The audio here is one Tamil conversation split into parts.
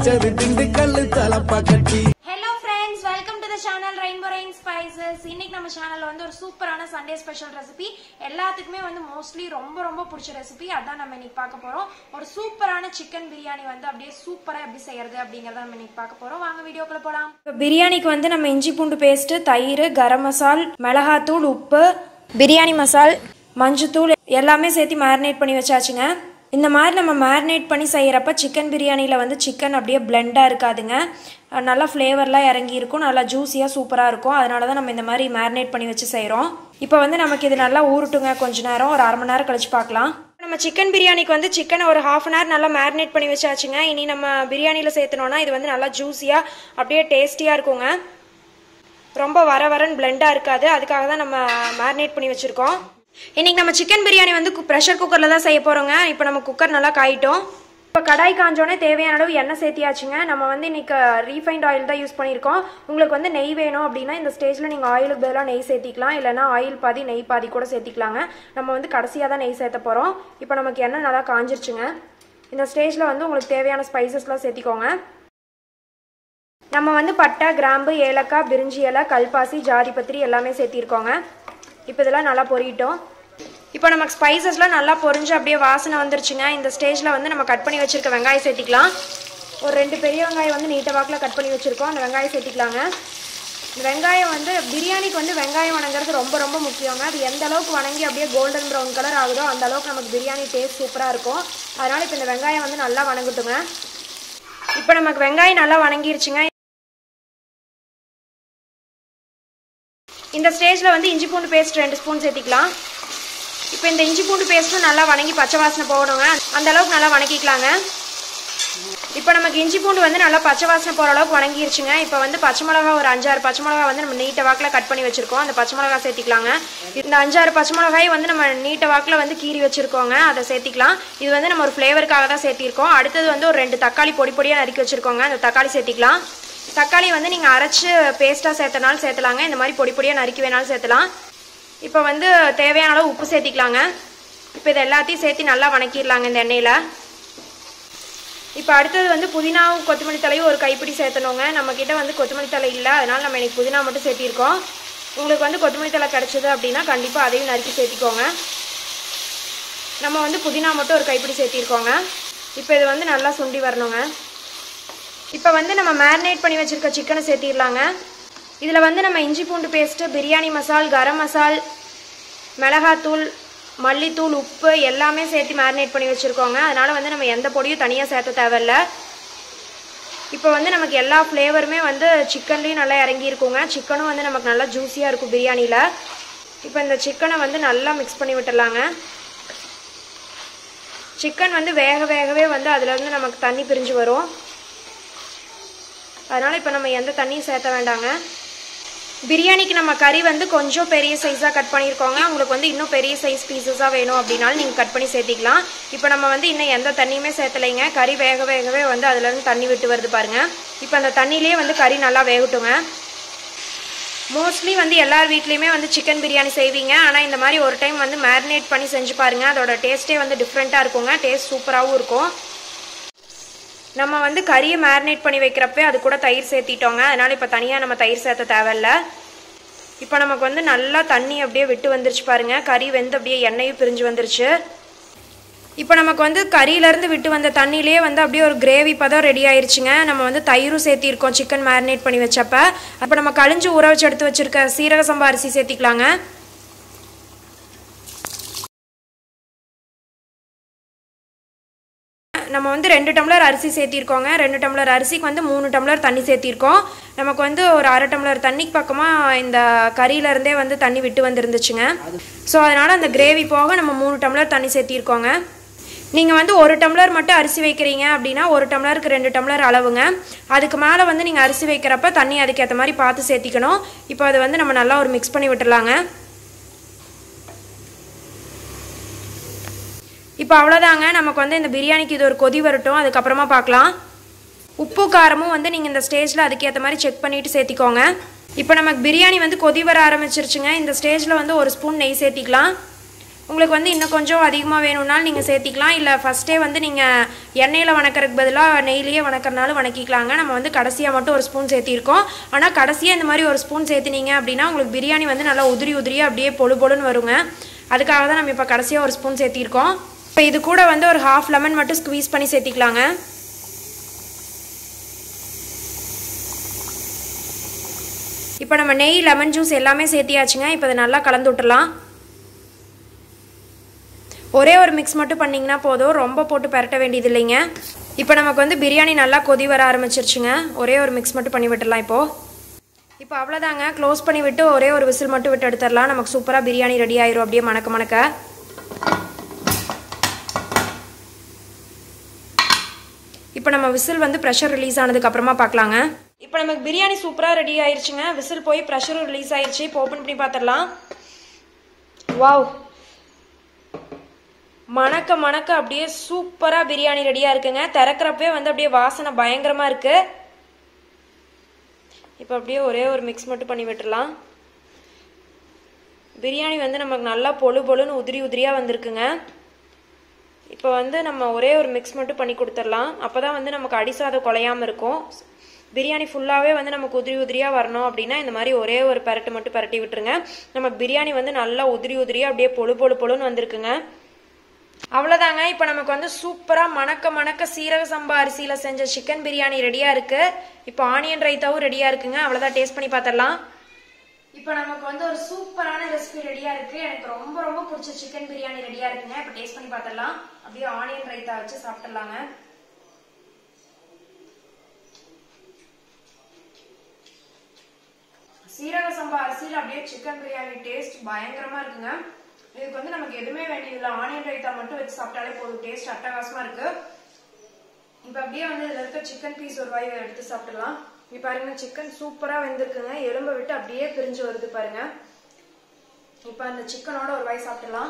வச்சது திண்டுக்கல்லு Thalappakatti hello friends welcome to the channel rainbow rain spices இன்னைக்கு நம்ம சேனல்ல வந்து ஒரு சூப்பரான சண்டே ஸ்பெஷல் ரெசிபி எல்லாத்துக்குமே வந்து மோஸ்ட்லி ரொம்ப ரொம்ப பிடிச்ச ரெசிபி அதான் நம்ம இன்னைக்கு பார்க்க போறோம் ஒரு சூப்பரான சிக்கன் பிரியாணி வந்து அப்படியே சூப்பரா எப்படி செய்யறது அப்படிங்கறத நம்ம இன்னைக்கு பார்க்க போறோம் வாங்க வீடியோக்குள்ள போலாம் பிரியாணிக்கு வந்து நம்ம இஞ்சி பூண்டு பேஸ்ட் தயிர் கரம் மசால் மிளகாத்தூள் உப்பு பிரியாணி மசால் மஞ்சத்தூள் எல்லாமே சேர்த்து மேரினேட் பண்ணி வச்சாச்சுங்க இந்த மாதிரி நம்ம மேரினேட் பண்ணி செய்கிறப்ப சிக்கன் பிரியாணியில் வந்து சிக்கன் அப்படியே பிளெண்டாக இருக்காதுங்க அஹ் நல்லா ஃப்ளேவர்லாம் இறங்கி இருக்கும் நல்லா ஜூஸியாக சூப்பராக இருக்கும் அதனால தான் நம்ம இந்த மாதிரி மேரினேட் பண்ணி வச்சு செய்கிறோம் இப்போ வந்து நமக்கு இது நல்லா ஊருட்டுங்க கொஞ்ச நேரம் ஒரு அரை மணி நேரம் கழிச்சு பார்க்கலாம் நம்ம சிக்கன் பிரியாணிக்கு வந்து சிக்கனை ஒரு ஹாஃப் அன் ஹவர் நல்லா மேரினேட் பண்ணி வச்சாச்சுங்க இனி நம்ம பிரியாணியில் சேர்த்தனோன்னா இது வந்து நல்லா ஜூஸியாக அப்படியே டேஸ்டியாக இருக்குங்க ரொம்ப வர வரன்னு பிளெண்டாக இருக்காது அதுக்காக தான் நம்ம மேரினேட் பண்ணி வச்சுருக்கோம் இன்னைக்கு நம்ம சிக்கன் பிரியாணி வந்து ப்ரெஷர் குக்கரில் தான் செய்ய போகிறோங்க இப்போ நம்ம குக்கர் நல்லா காயிட்டோம் இப்போ கடாய் காஞ்சோடனே தேவையான அளவு எண்ணெய் சேர்த்தியாச்சுங்க நம்ம வந்து இன்னைக்கு ரீஃபைண்ட் ஆயில் தான் யூஸ் பண்ணியிருக்கோம் உங்களுக்கு வந்து நெய் வேணும் அப்படின்னா இந்த ஸ்டேஜில் நீங்கள் ஆயிலுக்கு பதிலாக நெய் சேர்த்திக்கலாம் இல்லைனா ஆயில் பாதி நெய் பாதி கூட சேர்த்திக்கலாங்க நம்ம வந்து கடைசியாக தான் நெய் சேர்த்த போகிறோம் இப்போ நமக்கு எண்ணெய் நல்லா காஞ்சிருச்சுங்க இந்த ஸ்டேஜில் வந்து உங்களுக்கு தேவையான ஸ்பைசஸ்லாம் சேர்த்திக்கோங்க நம்ம வந்து பட்டை கிராம்பு ஏலக்காய் பிரிஞ்சி இலை கல்பாசி ஜாதிபத்திரி எல்லாமே சேர்த்திருக்கோங்க இப்போ இதெல்லாம் நல்லா பொரியட்டும் இப்போ நமக்கு ஸ்பைசஸ்லாம் நல்லா பொரிஞ்சு அப்படியே வாசனை வந்துருச்சுங்க இந்த ஸ்டேஜில் வந்து நம்ம கட் பண்ணி வச்சுருக்க வெங்காயம் சேர்த்திக்கலாம் ஒரு ரெண்டு பெரிய வெங்காயம் வந்து நீட்ட வாக்கில் கட் பண்ணி வச்சுருக்கோம் அந்த வெங்காயம் சேர்த்திக்கலாங்க இந்த வெங்காயம் வந்து பிரியாணிக்கு வந்து வெங்காயம் வணங்குறது ரொம்ப ரொம்ப முக்கியங்க அது எந்த அளவுக்கு வணங்கி அப்படியே கோல்டன் ப்ரௌன் கலர் ஆகுதோ அந்த அளவுக்கு நமக்கு பிரியாணி டேஸ்ட் சூப்பராக இருக்கும் அதனால் இப்போ இந்த வெங்காயம் வந்து நல்லா வணங்கட்டுங்க இப்போ நமக்கு வெங்காயம் நல்லா வணங்கிருச்சுங்க இந்த ஸ்டேஜில் வந்து இஞ்சி பூண்டு பேஸ்ட் ரெண்டு ஸ்பூன் சேர்த்திக்கலாம் இப்போ இந்த இஞ்சி பூண்டு பேஸ்ட்டும் நல்லா வணங்கி பச்சை வாசனை போகணுங்க அந்த அளவுக்கு நல்லா வணக்கிக்கலாங்க இப்போ நமக்கு இஞ்சி பூண்டு வந்து நல்லா பச்சை வாசனை போகிற அளவுக்கு வணங்கிருச்சுங்க இப்போ வந்து பச்சை மிளகா ஒரு அஞ்சாறு பச்சை மிளகா வந்து நம்ம நீட்ட வாக்கில் கட் பண்ணி வச்சுருக்கோம் அந்த பச்சை மிளகா சேர்த்திக்கலாங்க இந்த அஞ்சாறு பச்சை மிளகாய் வந்து நம்ம நீட்ட வாக்கில் வந்து கீறி வச்சுருக்கோங்க அதை சேர்த்திக்கலாம் இது வந்து நம்ம ஒரு ஃப்ளேவருக்காக தான் சேர்த்திருக்கோம் அடுத்தது வந்து ஒரு ரெண்டு தக்காளி பொடி பொடியாக நறுக்கி வச்சுருக்கோங்க அந்த தக்காளி சேர்த்திக்கலாம் தக்காளி வந்து நீங்கள் அரைச்சி பேஸ்ட்டாக சேர்த்தனாலும் சேர்த்தலாங்க இந்த மாதிரி பொடி பொடியாக நறுக்கி வேணாலும் சேர்த்தலாம் இப்போ வந்து தேவையான அளவு உப்பு சேர்த்திக்கலாங்க இப்போ இது எல்லாத்தையும் சேர்த்து நல்லா வணக்கிடலாங்க இந்த எண்ணெயில் இப்போ அடுத்தது வந்து புதினாவும் கொத்தமல்லி தலையும் ஒரு கைப்பிடி சேர்த்தணுங்க நம்மக்கிட்ட வந்து கொத்தமல்லி தலை இல்லை அதனால் நம்ம இன்னைக்கு புதினா மட்டும் சேர்த்திருக்கோம் உங்களுக்கு வந்து கொத்தமல்லி தலை கிடச்சிது அப்படின்னா கண்டிப்பாக அதையும் நறுக்கி சேர்த்திக்கோங்க நம்ம வந்து புதினா மட்டும் ஒரு கைப்பிடி சேர்த்திருக்கோங்க இப்போ இது வந்து நல்லா சுண்டி வரணுங்க இப்போ வந்து நம்ம மேரினேட் பண்ணி வச்சுருக்க சிக்கனை சேர்த்திடலாங்க இதில் வந்து நம்ம இஞ்சி பூண்டு பேஸ்ட்டு பிரியாணி மசால் கரம் மசால் மிளகாத்தூள் மல்லித்தூள் உப்பு எல்லாமே சேர்த்து மேரினேட் பண்ணி வச்சுருக்கோங்க அதனால் வந்து நம்ம எந்த பொடியும் தனியாக சேர்த்த தேவையில்ல இப்போ வந்து நமக்கு எல்லா ஃப்ளேவருமே வந்து சிக்கன்லேயும் நல்லா இறங்கி இருக்குங்க சிக்கனும் வந்து நமக்கு நல்லா ஜூஸியாக இருக்கும் பிரியாணியில் இப்போ இந்த சிக்கனை வந்து நல்லா மிக்ஸ் பண்ணி விட்டுடலாங்க சிக்கன் வந்து வேக வேகவே வந்து அதுலேருந்து நமக்கு தண்ணி பிரிஞ்சு வரும் அதனால் இப்போ நம்ம எந்த தண்ணியும் சேர்த்த வேண்டாங்க பிரியாணிக்கு நம்ம கறி வந்து கொஞ்சம் பெரிய சைஸாக கட் பண்ணியிருக்கோங்க உங்களுக்கு வந்து இன்னும் பெரிய சைஸ் பீசஸாக வேணும் அப்படின்னாலும் நீங்கள் கட் பண்ணி சேர்த்திக்கலாம் இப்போ நம்ம வந்து இன்னும் எந்த தண்ணியுமே சேர்த்தலைங்க கறி வேக வேகவே வந்து அதுலேருந்து தண்ணி விட்டு வருது பாருங்க இப்போ அந்த தண்ணியிலே வந்து கறி நல்லா வேகட்டுங்க மோஸ்ட்லி வந்து எல்லார் வீட்லேயுமே வந்து சிக்கன் பிரியாணி செய்வீங்க ஆனால் இந்த மாதிரி ஒரு டைம் வந்து மேரினேட் பண்ணி செஞ்சு பாருங்கள் அதோட டேஸ்ட்டே வந்து டிஃப்ரெண்ட்டாக இருக்குங்க டேஸ்ட் சூப்பராகவும் இருக்கும் நம்ம வந்து கறியை மேரினேட் பண்ணி வைக்கிறப்ப அது கூட தயிர் சேர்த்திட்டோங்க அதனால் இப்போ தனியாக நம்ம தயிர் சேர்த்த தேவையில்ல இப்போ நமக்கு வந்து நல்லா தண்ணி அப்படியே விட்டு வந்துருச்சு பாருங்க கறி வெந்து அப்படியே எண்ணெயும் பிரிஞ்சு வந்துருச்சு இப்போ நமக்கு வந்து கறியிலேருந்து விட்டு வந்த தண்ணியிலே வந்து அப்படியே ஒரு கிரேவி பதம் ரெடி ஆயிருச்சுங்க நம்ம வந்து தயிரும் சேர்த்திருக்கோம் சிக்கன் மேரினேட் பண்ணி வச்சப்ப அப்போ நம்ம கழிஞ்சு ஊற வச்சு எடுத்து வச்சிருக்க சீரக சம்பா அரிசி சேர்த்திக்கலாங்க நம்ம வந்து ரெண்டு டம்ளர் அரிசி சேர்த்திருக்கோங்க ரெண்டு டம்ளர் அரிசிக்கு வந்து மூணு டம்ளர் தண்ணி சேர்த்திருக்கோம் நமக்கு வந்து ஒரு அரை டம்ளர் தண்ணிக்கு பக்கமாக இந்த கறியிலேருந்தே வந்து தண்ணி விட்டு வந்துருந்துச்சுங்க ஸோ அதனால் அந்த கிரேவி போக நம்ம மூணு டம்ளர் தண்ணி சேர்த்திருக்கோங்க நீங்கள் வந்து ஒரு டம்ளர் மட்டும் அரிசி வைக்கிறீங்க அப்படின்னா ஒரு டம்ளருக்கு ரெண்டு டம்ளர் அளவுங்க அதுக்கு மேலே வந்து நீங்கள் அரிசி வைக்கிறப்ப தண்ணி அதுக்கேற்ற மாதிரி பார்த்து சேர்த்திக்கணும் இப்போ அதை வந்து நம்ம நல்லா ஒரு மிக்ஸ் பண்ணி விட்டுடலாங்க இப்போ அவ்வளோதாங்க நமக்கு வந்து இந்த பிரியாணிக்கு இது ஒரு கொதி வரட்டும் அதுக்கப்புறமா பார்க்கலாம் உப்பு காரமும் வந்து நீங்கள் இந்த ஸ்டேஜில் அதுக்கேற்ற மாதிரி செக் பண்ணிவிட்டு சேர்த்திக்கோங்க இப்போ நமக்கு பிரியாணி வந்து கொதி வர ஆரம்பிச்சிருச்சுங்க இந்த ஸ்டேஜில் வந்து ஒரு ஸ்பூன் நெய் சேர்த்திக்கலாம் உங்களுக்கு வந்து இன்னும் கொஞ்சம் அதிகமாக வேணும்னாலும் நீங்கள் சேர்த்திக்கலாம் இல்லை ஃபஸ்ட்டே வந்து நீங்கள் எண்ணெயில் வணக்கறதுக்கு பதிலாக நெய்லியே வணக்கறனாலும் வணக்கிக்கலாங்க நம்ம வந்து கடைசியாக மட்டும் ஒரு ஸ்பூன் சேர்த்திருக்கோம் ஆனால் கடைசியாக இந்த மாதிரி ஒரு ஸ்பூன் சேர்த்தினீங்க அப்படின்னா உங்களுக்கு பிரியாணி வந்து நல்லா உதிரி உதிரியாக அப்படியே பொழு பொழுன்னு வருங்க அதுக்காக தான் நம்ம இப்போ கடைசியாக ஒரு ஸ்பூன் சேர்த்திருக்கோம் இப்போ இது கூட வந்து ஒரு ஹாஃப் லெமன் மட்டும் ஸ்குவீஸ் பண்ணி சேர்த்திக்கலாங்க இப்போ நம்ம நெய் லெமன் ஜூஸ் எல்லாமே சேர்த்தியாச்சுங்க இப்போ அதை நல்லா கலந்து விட்டுறலாம் ஒரே ஒரு மிக்ஸ் மட்டும் பண்ணிங்கன்னா போதும் ரொம்ப போட்டு பரட்ட வேண்டியது இல்லைங்க இப்போ நமக்கு வந்து பிரியாணி நல்லா கொதி வர ஆரம்பிச்சிருச்சுங்க ஒரே ஒரு மிக்ஸ் மட்டும் பண்ணி விட்டுடலாம் இப்போது இப்போ அவ்வளோதாங்க க்ளோஸ் பண்ணி விட்டு ஒரே ஒரு விசில் மட்டும் விட்டு எடுத்துடலாம் நமக்கு சூப்பராக பிரியாணி ரெடி ஆயிரும் அப்படியே மணக்க மணக்க இப்போ நம்ம விசில் வந்து ப்ரெஷர் ரிலீஸ் ஆனதுக்கு அப்புறமா பார்க்கலாங்க இப்போ நமக்கு பிரியாணி சூப்பராக ரெடி ஆயிருச்சுங்க விசில் போய் ப்ரெஷரும் ரிலீஸ் ஆயிருச்சு இப்போ ஓப்பன் பண்ணி பார்த்துடலாம் வாவ் மணக்க மணக்க அப்படியே சூப்பராக பிரியாணி ரெடியாக இருக்குங்க திறக்கிறப்பே வந்து அப்படியே வாசனை பயங்கரமாக இருக்கு இப்போ அப்படியே ஒரே ஒரு மிக்ஸ் மட்டும் பண்ணி விட்டுடலாம் பிரியாணி வந்து நமக்கு நல்லா பொழு பொழுன்னு உதிரி உதிரியாக வந்திருக்குங்க இப்போ வந்து நம்ம ஒரே ஒரு மிக்ஸ் மட்டும் பண்ணி கொடுத்துடலாம் அப்போ தான் வந்து நமக்கு அடிசாதம் குலையாமல் இருக்கும் பிரியாணி ஃபுல்லாகவே வந்து நமக்கு உதிரி உதிரியாக வரணும் அப்படின்னா இந்த மாதிரி ஒரே ஒரு பரட்டு மட்டும் பரட்டி விட்டுருங்க நமக்கு பிரியாணி வந்து நல்லா உதிரி உதிரியாக அப்படியே பொழு பொழு பொழுன்னு வந்திருக்குங்க அவ்வளோதாங்க இப்போ நமக்கு வந்து சூப்பராக மணக்க மணக்க சீரக சம்பா அரிசியில் செஞ்ச சிக்கன் பிரியாணி ரெடியாக இருக்குது இப்போ ஆனியன் ரைத்தாவும் ரெடியாக இருக்குங்க அவ்வளோதான் டேஸ்ட் பண்ணி பார்த்துடலாம் இப்போ நமக்கு வந்து ஒரு சூப்பரான ரெசிபி ரெடியா இருக்கு எனக்கு ரொம்ப ரொம்ப பிடிச்ச சிக்கன் பிரியாணி ரெடியா இருக்குங்க இப்போ டேஸ்ட் பண்ணி பார்த்துடலாம் அப்படியே ஆனியன் ரைத்தா வச்சு சாப்பிட்டுடலாங்க சீரக சம்பா அரிசியில் அப்படியே சிக்கன் பிரியாணி டேஸ்ட் பயங்கரமா இருக்குங்க இதுக்கு வந்து நமக்கு எதுவுமே வேண்டியதில்லை ஆனியன் ரைத்தா மட்டும் வச்சு சாப்பிட்டாலே போதும் டேஸ்ட் அட்டகாசமா இருக்கு இப்போ அப்படியே வந்து இதுல இருக்க சிக்கன் பீஸ் ஒரு வாய் எடுத்து சாப்பிடலாம் இப்போ பாருங்க சிக்கன் சூப்பரா வெந்திருக்குங்க எலும்பை விட்டு அப்படியே பிரிஞ்சு வருது பாருங்க இப்போ அந்த சிக்கனோட ஒரு வாய் சாப்பிடலாம்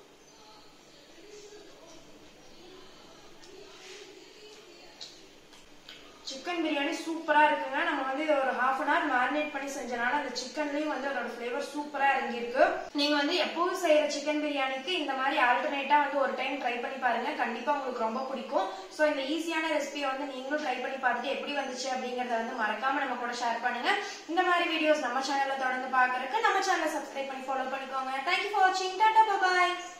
சிக்கன் பிரியாணி சூப்பரா இருக்குங்க நம்ம வந்து இதை ஒரு ஹாஃப் அன் ஹவர் மேரினேட் பண்ணி செஞ்சனால அந்த சிக்கன்லயும் வந்து அதோட ஃபிளேவர் சூப்பரா இறங்கியிருக்கு நீங்க வந்து எப்பவும் செய்யற சிக்கன் பிரியாணிக்கு இந்த மாதிரி ஆல்டர்னேட்டா வந்து ஒரு டைம் ட்ரை பண்ணி பாருங்க கண்டிப்பா உங்களுக்கு ரொம்ப பிடிக்கும் சோ இந்த ஈஸியான ரெசிபியை வந்து நீங்களும் ட்ரை பண்ணி பார்த்துட்டு எப்படி வந்துச்சு அப்படிங்கறத வந்து மறக்காம நம்ம கூட ஷேர் பண்ணுங்க இந்த மாதிரி வீடியோஸ் நம்ம சேனல்ல தொடர்ந்து பாக்குறதுக்கு நம்ம சேனலை சப்ஸ்கிரைப் பண்ணி ஃபாலோ பண்ணிக்கோங்க தேங்க்யூ ஃபார் வாட்சிங் டாடா பாய்